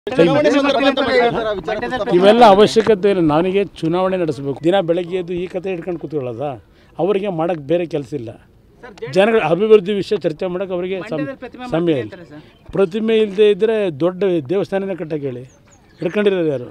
ಇವೆಲ್ಲ ಅವಶ್ಯಕತೆ ಇಲ್ಲ ನನಗೆ ಚುನಾವಣೆ ನಡೆಸಬೇಕು ದಿನ ಬೆಳಗ್ಗೆ ಎದ್ದು ಈ ಕತೆ ಇಟ್ಕೊಂಡು ಕೂತ್ಕೊಳ್ಳೋದ ಅವರಿಗೆ ಮಾಡೋಕ್ಕೆ ಬೇರೆ ಕೆಲಸ ಇಲ್ಲ ಜನಗಳ ಅಭಿವೃದ್ಧಿ ವಿಷಯ ಚರ್ಚೆ ಮಾಡೋಕೆ ಅವರಿಗೆ ಸಮ್- ಸಮಯ ಇಲ್ಲ ಪ್ರತಿಮೆ ಇಲ್ಲದೆ ಇದ್ದರೆ ದೊಡ್ಡ ದೇವಸ್ಥಾನನೇ ಕಟ್ಟಕ್ಕೆ ಹೇಳಿ ಹಿಡ್ಕೊಂಡಿರೋದು ಯಾರು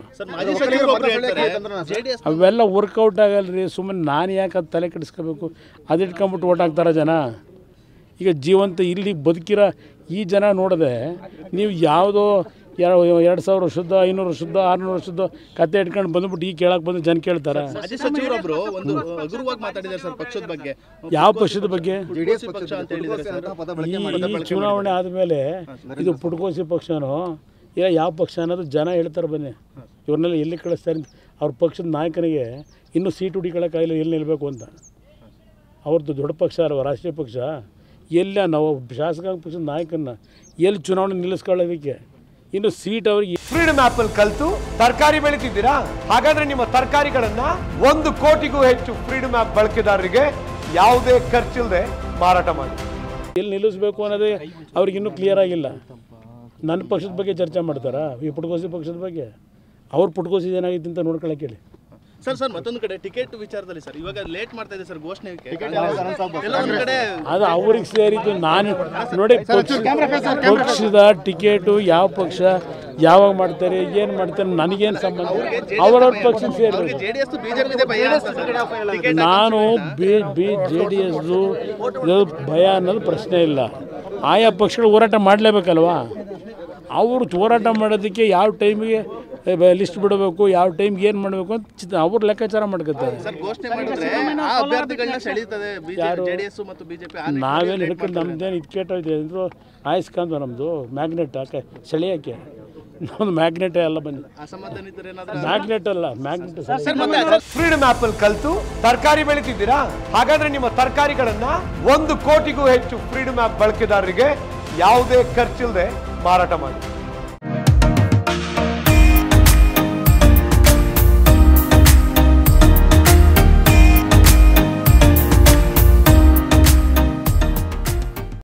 ಅವೆಲ್ಲ ವರ್ಕೌಟ್ ಆಗಲ್ಲ ರೀ ಸುಮ್ಮನೆ ನಾನು ಯಾಕೆ ಅದು ತಲೆ ಕೆಡಿಸ್ಕೋಬೇಕು ಅದು ಇಟ್ಕೊಂಬಿಟ್ಟು ಓಟ್ ಹಾಕ್ತಾರ ಜನ ಈಗ ಜೀವಂತ ಇಲ್ಲಿ ಬದುಕಿರೋ ಈ ಜನ ನೋಡಿದೆ ನೀವು ಯಾವುದೋ ಎರಡು ಸಾವಿರ ವರ್ಷದ ಐನೂರು ವರ್ಷದ ಆರುನೂರು ವರ್ಷದ ಕತೆ ಇಟ್ಕೊಂಡು ಬಂದ್ಬಿಟ್ಟು ಈ ಕೇಳಕ್ಕೆ ಬಂದು ಜನ ಕೇಳ್ತಾರ ಮಾಜಿ ಸಚಿವರೊಬ್ರು ಒಂದು ಹಗುರವಾಗಿ ಮಾತಾಡಿದ್ದಾರೆ ಸರ್ ಪಕ್ಷದ ಬಗ್ಗೆ ಯಾವ ಪಕ್ಷದ ಬಗ್ಗೆ ಜೆಡಿಎಸ್ ಪಕ್ಷ ಅಂತ ಹೇಳಿದ್ದಾರೆ ಸರ್ ಈ ಈ ಚುನಾವಣೆ ಆದಮೇಲೆ ಇದು ಪುಟ್ಕೋಸಿ ಪಕ್ಷನೋ ಇಲ್ಲ ಯಾವ ಪಕ್ಷ ಅನ್ನೋದು ಜನ ಹೇಳ್ತಾರೆ ಬನ್ನಿ ಇವ್ರನ್ನೆಲ್ಲ ಎಲ್ಲಿ ಕಳಿಸ್ತಾರೆ ಅಂತ ಅವ್ರ ಪಕ್ಷದ ನಾಯಕನಿಗೆ ಇನ್ನೂ ಸೀಟ್ ಹುಡಿಕೊಳ್ಳೋಕ್ಕಾಗಿಲ್ಲ ಎಲ್ಲಿ ನಿಲ್ಲಬೇಕು ಅಂತ ಅವ್ರದ್ದು ದೊಡ್ಡ ಪಕ್ಷ ಅಲ್ವ ರಾಷ್ಟ್ರೀಯ ಪಕ್ಷ ಎಲ್ಲ ನಾವು ಶಾಸಕಾಂಗ ಪಕ್ಷದ ನಾಯಕನ್ನ ಎಲ್ಲಿ ಚುನಾವಣೆ ನಿಲ್ಲಿಸ್ಕೊಳ್ಳೋದಕ್ಕೆ ಇನ್ನು ಸೀಟ್ ಅವ್ರಿಗೆ ಫ್ರೀಡಮ್ ಆಪ್ ಅಲ್ಲಿ ಕಲ್ತು ತರಕಾರಿ ಬೆಳಿತಿದ್ದೀರಾ ಹಾಗಾದ್ರೆ ನಿಮ್ಮ ತರಕಾರಿಗಳನ್ನ ಒಂದು ಕೋಟಿಗೂ ಹೆಚ್ಚು ಫ್ರೀಡಮ್ ಆಪ್ ಬಳಕೆದಾರರಿಗೆ ಯಾವುದೇ ಖರ್ಚಿಲ್ಲದೆ ಮಾರಾಟ ಮಾಡಿ ಎಲ್ಲಿ ನಿಲ್ಲಿಸ್ಬೇಕು ಅನ್ನೋದೇ ಅವ್ರಿಗೆ ಇನ್ನೂ ಕ್ಲಿಯರ್ ಆಗಿಲ್ಲ ನನ್ನ ಪಕ್ಷದ ಬಗ್ಗೆ ಚರ್ಚೆ ಮಾಡ್ತಾರಾ ಈ ಪುಟ್ಕೋಸಿ ಪಕ್ಷದ ಬಗ್ಗೆ ಅವ್ರ ಪುಟ್ಕೋಸಿ ಏನಾಗಿತ್ತು ಅಂತ ನೋಡ್ಕೊಳಕ್ಕೆ ಹೇಳಿ ಸರ್ ಸರ್ ಮತ್ತೊಂದು ಕಡೆ ಟಿಕೆಟ್ ವಿಚಾರದಲ್ಲಿ ಸರ್ ಇವಾಗ ಲೇಟ್ ಮಾಡ್ತಾ ಇದೆ ಸರ್ ಘೋಷಣೆಗೆ ಎಲ್ಲ ಒಂದ್ ಕಡೆ ಅದು ಅವ್ರಿಗೆ ಸೇರಿದ್ದು ನಾನು ನೋಡಿ ಪಕ್ಷ- ಪಕ್ಷದ ಟಿಕೆಟು ಯಾವ ಪಕ್ಷ ಯಾವಾಗ ಮಾಡ್ತಾರೆ ಏನು ಮಾಡ್ತಾರೆ ನನಗೇನು ಸಂಬಂಧ ಅವರವ್ರ ಪಕ್ಷಕ್ಕೆ ಸೇರಿದ್ರು ಜೆಡಿಎಸ್ ಬಿಜೆಪಿ ಭಯ ಅಂತ ಸರ್ ಟಿಕೆಟ್ ನಾನು ಬಿ ಬಿ ಜೆ ಡಿ ಎಸ್ದು ಭಯ ಅನ್ನೋದು ಪ್ರಶ್ನೆ ಇಲ್ಲ ಆಯಾ ಪಕ್ಷಗಳು ಹೋರಾಟ ಮಾಡಲೇಬೇಕಲ್ವಾ ಅವರು ಹೋರಾಟ ಮಾಡೋದಕ್ಕೆ ಯಾವ ಟೈಮಿಗೆ ಲಿಸ್ಟ್ ಬಿಡಬೇಕು ಯಾವ ಟೈಮ್ಗೆ ಏನು ಮಾಡಬೇಕು ಅಂತ ಚಿತ್ತ ಅವ್ರು ಲೆಕ್ಕಾಚಾರ ಮಾಡ್ಕೊತಾರೆ ಸರ್ ಘೋಷಣೆ ಮಾಡಿದ್ರೆ ಆ ಅಭ್ಯರ್ಥಿಗಳನ್ನ ಸೆಳೀತದೆ ಜೆಡಿಎಸ್ ಮತ್ತು ಬಿಜೆಪಿ ನಾವೇನು ಹಿಡ್ಕೊಂಡು ನಮ್ದೇನು ಇದು ಕೇಟೋಯ್ತು ಅಂದರು ಆಯಸ್ಕಾಂತ ನಮ್ಮದು ಮ್ಯಾಗ್ನೆಟ್ ಹಾಕೆ ಸೆಳೆಯೋಕ್ಕೆ ನಮ್ಮದು ಮ್ಯಾಗ್ನೆಟೇ ಅಲ್ಲ ಬನ್ನಿ ಅಸಮಾಧಾನಿತರು ಏನಾದ್ರು ಮ್ಯಾಗ್ನೆಟ್ ಅಲ್ಲ ಮ್ಯಾಗ್ನೆಟ್ ಸರ್ ಮತ್ತೆ ಫ್ರೀಡಮ್ ಆಪ್ ಅಲ್ಲಿ ಕಲ್ತು ತರಕಾರಿ ಬೆಳಿತಿದ್ದೀರಾ ಹಾಗಾದ್ರೆ ನಿಮ್ಮ ತರಕಾರಿಗಳನ್ನ ಒಂದು ಕೋಟಿಗೂ ಹೆಚ್ಚು ಫ್ರೀಡಮ್ ಆಪ್ ಬಳಕೆದಾರರಿಗೆ ಯಾವುದೇ ಖರ್ಚಿಲ್ಲದೆ ಮಾರಾಟ ಮಾಡಿ